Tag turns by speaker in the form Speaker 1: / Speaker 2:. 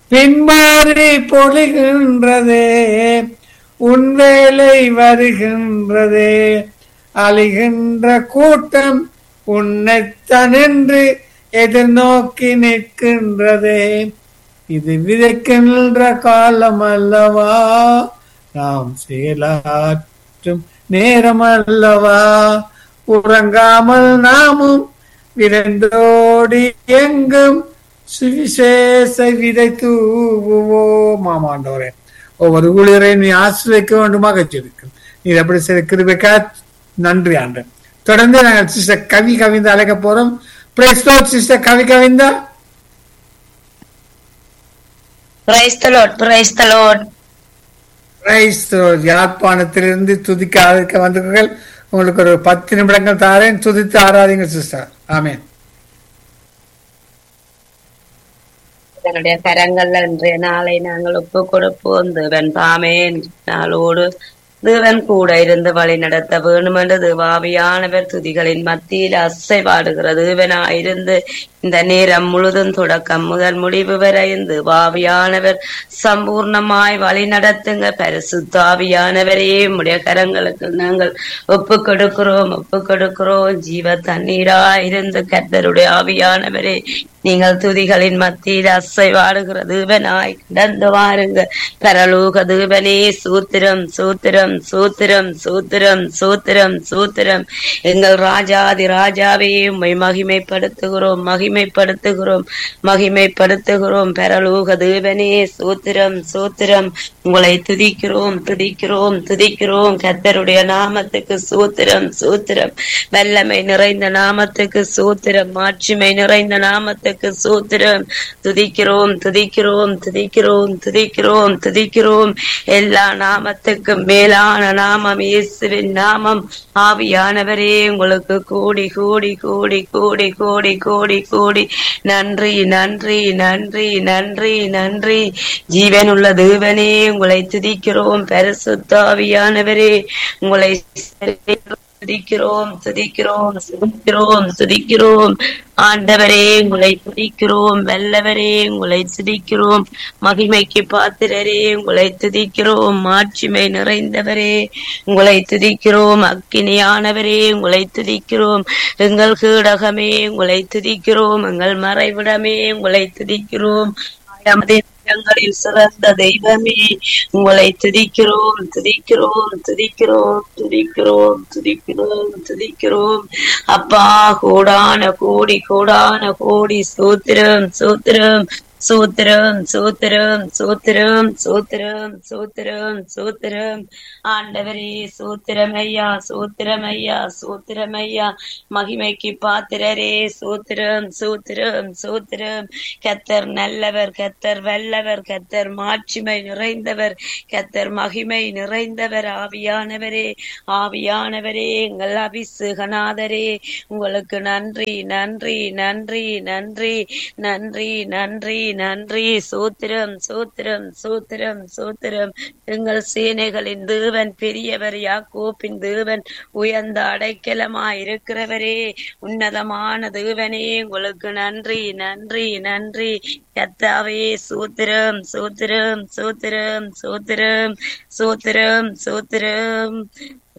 Speaker 1: பின்மாறி பொழிகின்றதே உன் வேலை வருகின்றதே அழிகின்ற கூட்டம் உன்னைத்தனின்று எதிர்நோக்கி நிற்கின்றதே இது விதைக்கின்ற காலம் அல்லவா நாம் செயலாற்றும் நேரம் அல்லவா உறங்காமல் நாமும் விரைந்தோடி எங்கும் சுவிசேஷ விதை தூவுவோம் ஆமாண்டவரே ஒவ்வொரு ஊழியரை நீ ஆசிரியக்க வேண்டுமாக வச்சிருக்கும் நீ எப்படி செய்த கிருபைக்கா நன்றி ஆண்டு தொடர்ந்து நாங்கள் சிஸ்டர் கவி கவிந்தா அழைக்க போறோம் sister Kavi Kavinda
Speaker 2: praise the lord praise the lord
Speaker 1: praise யாழ்ப்பாணத்திலிருந்து துதிக்க ஆதரிக்க வந்தவர்கள் உங்களுக்கு ஒரு பத்து நிமிடங்கள் தாரேன் துதித்து ஆராதிங்க சிஸ்டர் ஆமேன்
Speaker 2: தன்னுடைய கரங்கள்ல இன்றைய நாளை நாங்கள் ஒப்பு கொடுப்போம் தேவன் தாமேன் நாளோடு தேவன் கூட இருந்து வழி நடத்த வேணும் என்று தேவாவியானவர் துதிகளின் மத்தியில் அசைவாடுகிற தேவனாயிருந்து இந்த நேரம் முழுதும் தொடக்கம் முதல் முடிவு வரை இந்த வாவியானவர் சம்பூர்ணமாய் வழி நடத்துங்க பரிசுத்தாவியானவரே உடைய கரங்களுக்கு நாங்கள் ஒப்பு கொடுக்கிறோம் ஒப்பு கொடுக்கிறோம் ஜீவ தண்ணீரா இருந்து கர்த்தருடைய ஆவியானவரே நீங்கள் துதிகளின் மத்தியில் அசைவாடுகிற தேவனாய் கிடந்து வாருங்க பரலோக தேவனே சூத்திரம் சூத்திரம் சூத்திரம் சூத்திரம் சூத்திரம் சூத்திரம் எங்கள் ராஜாதி ராஜாவே உம்மை மகிமைப்படுத்துகிறோம் மகிமைப்படுத்துகிறோம் மகிமைப்படுத்துகிறோம் பரலோக தேவனே சூத்திரம் சூத்திரம் உங்களை துதிக்கிறோம் துதிக்கிறோம் துதிக்கிறோம் கர்த்தருடைய நாமத்துக்கு சூத்திரம் சூத்திரம் வல்லமை நிறைந்த நாமத்துக்கு சூத்திரம் மாட்சிமை நிறைந்த நாமத்துக்கு சூத்திரம் துதிக்கிறோம் துதிக்கிறோம் துதிக்கிறோம் துதிக்கிறோம் துதிக்கிறோம் எல்லா நாமத்துக்கும் மேலான நாமம் இயேசுவின் நாமம் ஆவியானவரே உங்களுக்கு கூடி கூடி கூடி கூடி கூடி கூடி கூடி நன்றி நன்றி நன்றி நன்றி நன்றி ஜீவனுள்ள தேவனே உங்களை துதிக்கிறோம் பரிசுத்தாவியானவரே உங்களை துதிக்கிறோம் துதிக்கிறோம் துதிக்கிறோம் துதிக்கிறோம் ஆண்டவரே உங்களை துதிக்கிறோம் வல்லவரே உங்களை துதிக்கிறோம் மகிமைக்கு பாத்திரரே உங்களை துதிக்கிறோம் மாட்சிமை நிறைந்தவரே உங்களை துதிக்கிறோம் அக்கினியானவரே உங்களை துதிக்கிறோம் எங்கள் கீடகமே உங்களை துதிக்கிறோம் எங்கள் மறைவிடமே உங்களை துதிக்கிறோம் இடங்களில் சிறந்த தெய்வமே உங்களை துதிக்கிறோம் துதிக்கிறோம் துதிக்கிறோம் துதிக்கிறோம் துதிக்கிறோம் துதிக்கிறோம் அப்பா கோடான கோடி கோடான கோடி சூத்திரம் சூத்திரம் சூத்திரம் சூத்திரம் சூத்திரம் சூத்திரம் சூத்திரம் சூத்திரம் ஆண்டவரே சூத்திரமையா சூத்திரமையா சூத்திரமையா மகிமைக்கு பாத்திரரே சூத்திரம் சூத்திரம் சூத்திரம் கத்தர் நல்லவர் கத்தர் வல்லவர் கத்தர் மாட்சிமை நிறைந்தவர் கத்தர் மகிமை நிறைந்தவர் ஆவியானவரே ஆவியானவரே எங்கள் அபிசுகநாதரே உங்களுக்கு நன்றி நன்றி நன்றி நன்றி நன்றி நன்றி நன்றி சூத்திரம் சூத்திரம் சூத்திரம் சூத்திரம் எங்கள் சேனைகளின் தேவன் பெரியவர் யாக்கோப்பின் தேவன் உயர்ந்த அடைக்கலமாய் இருக்கிறவரே உன்னதமான தேவனே உங்களுக்கு நன்றி நன்றி நன்றி கத்தாவே சூத்திரம் சூத்திரம் சூத்திரம் சூத்திரம் சூத்திரம் சூத்திரம்